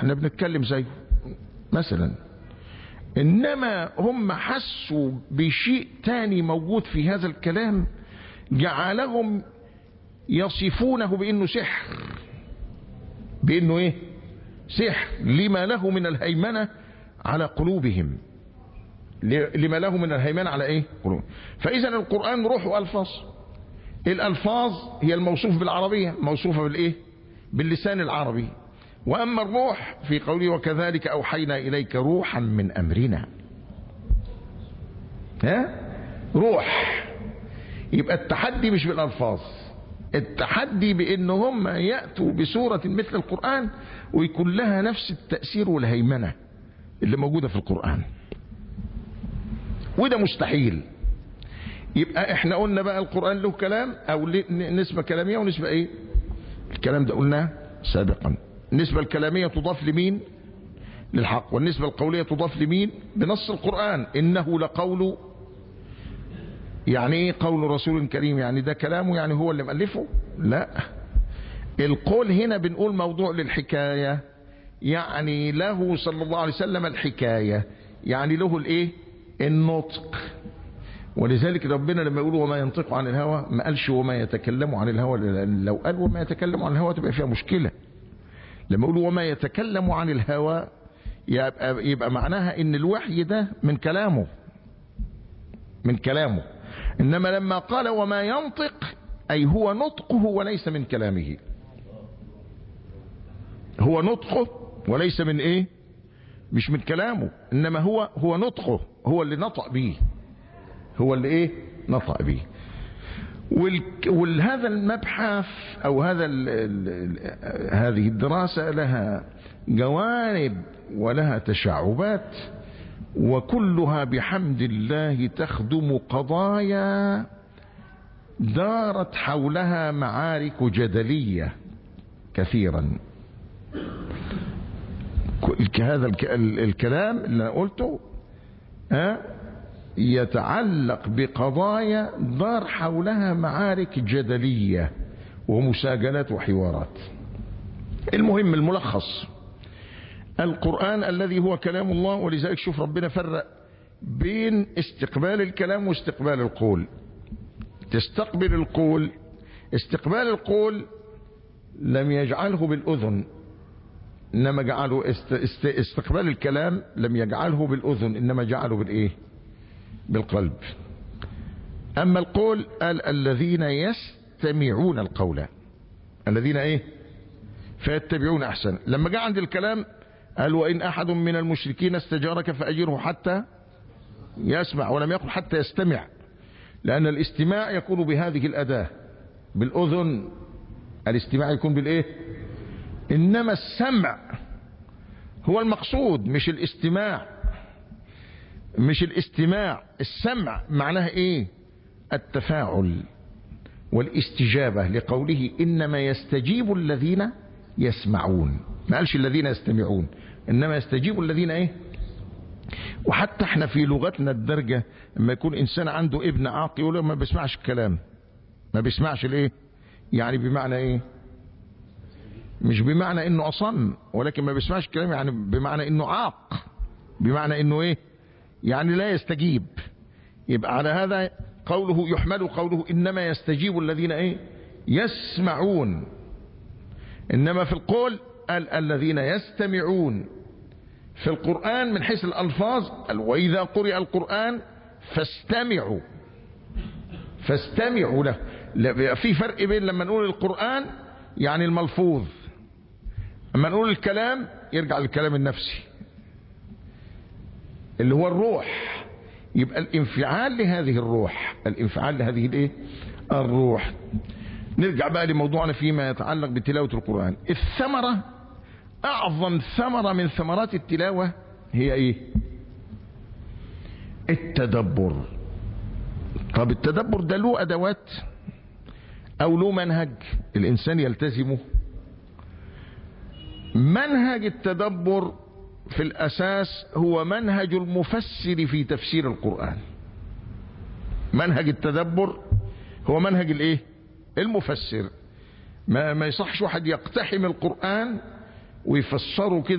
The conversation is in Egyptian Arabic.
احنا بنتكلم زيه مثلا انما هم حسوا بشيء تاني موجود في هذا الكلام جعلهم يصفونه بانه سحر بانه ايه سحر لما له من الهيمنة على قلوبهم لما له من الهيمنة على ايه قلوبهم فاذا القرآن روح والفاظ الالفاظ هي الموصوف بالعربية موصوفة بالايه باللسان العربي واما الروح في قوله وكذلك اوحينا اليك روحا من امرنا ها روح يبقى التحدي مش بالالفاظ التحدي بان هم ياتوا بسوره مثل القران ويكون لها نفس التاثير والهيمنه اللي موجوده في القران وده مستحيل يبقى احنا قلنا بقى القران له كلام او نسبه كلاميه ونسبه ايه الكلام ده قلناه سابقا النسبه الكلاميه تضاف لمين للحق والنسبه القوليه تضاف لمين بنص القران انه لقول يعني ايه قول رسول كريم يعني ده كلامه يعني هو اللي مؤلفه لا القول هنا بنقول موضوع للحكاية يعني له صلى الله عليه وسلم الحكاية يعني له الايه النطق ولذلك ربنا لما يقول وما ينطق عن الهوى ما قالش وما يتكلم عن الهوى لو قال وما يتكلم عن الهوى تبقى فيها مشكلة لما يقول وما يتكلم عن الهوى يبقى, يبقى معناها ان الوحي ده من كلامه من كلامه انما لما قال وما ينطق اي هو نطقه وليس من كلامه هو نطقه وليس من ايه مش من كلامه انما هو هو نطقه هو اللي نطق به هو اللي ايه نطق به وهذا المبحث او هذا ال ال هذه الدراسة لها جوانب ولها تشعبات وكلها بحمد الله تخدم قضايا دارت حولها معارك جدلية كثيرا هذا الكلام اللي أنا قلته يتعلق بقضايا دار حولها معارك جدلية ومساجلات وحوارات المهم الملخص القرآن الذي هو كلام الله ولذلك شوف ربنا فرق بين استقبال الكلام واستقبال القول تستقبل القول استقبال القول لم يجعله بالأذن إنما جعله است است استقبال الكلام لم يجعله بالأذن إنما جعله بالإيه بالقلب أما القول قال الذين يستمعون القول الذين إيه فيتبعون أحسن لما جاء عند الكلام قال وإن أحد من المشركين استجارك فأجره حتى يسمع ولم يقل حتى يستمع لأن الاستماع يكون بهذه الأداة بالأذن الاستماع يكون بالإيه إنما السمع هو المقصود مش الاستماع مش الاستماع السمع معناها إيه التفاعل والاستجابة لقوله إنما يستجيب الذين يسمعون ما قالش الذين يستمعون إنما يستجيب الذين إيه وحتى احنا في لغتنا الدرجة لما يكون انسان عنده ابن عاق يقول ما بيسمعش الكلام ما بيسمعش الايه يعني بمعنى ايه مش بمعنى انه اصم ولكن ما بيسمعش الكلام يعني بمعنى انه عاق بمعنى انه ايه يعني لا يستجيب يبقى على هذا قوله يحمل قوله انما يستجيب الذين ايه يسمعون انما في القول قال الذين يستمعون في القرآن من حيث الألفاظ قال وإذا قرئ القرآن فاستمعوا فاستمعوا له في فرق بين لما نقول القرآن يعني الملفوظ لما نقول الكلام يرجع للكلام النفسي اللي هو الروح يبقى الانفعال لهذه الروح الانفعال لهذه الايه الروح نرجع بقى لموضوعنا فيما يتعلق بتلاوة القرآن الثمرة اعظم ثمرة من ثمرات التلاوة هي ايه التدبر طب التدبر ده له ادوات او له منهج الانسان يلتزمه منهج التدبر في الاساس هو منهج المفسر في تفسير القرآن منهج التدبر هو منهج الايه المفسر ما, ما يصحش واحد يقتحم القرآن ويفسره كده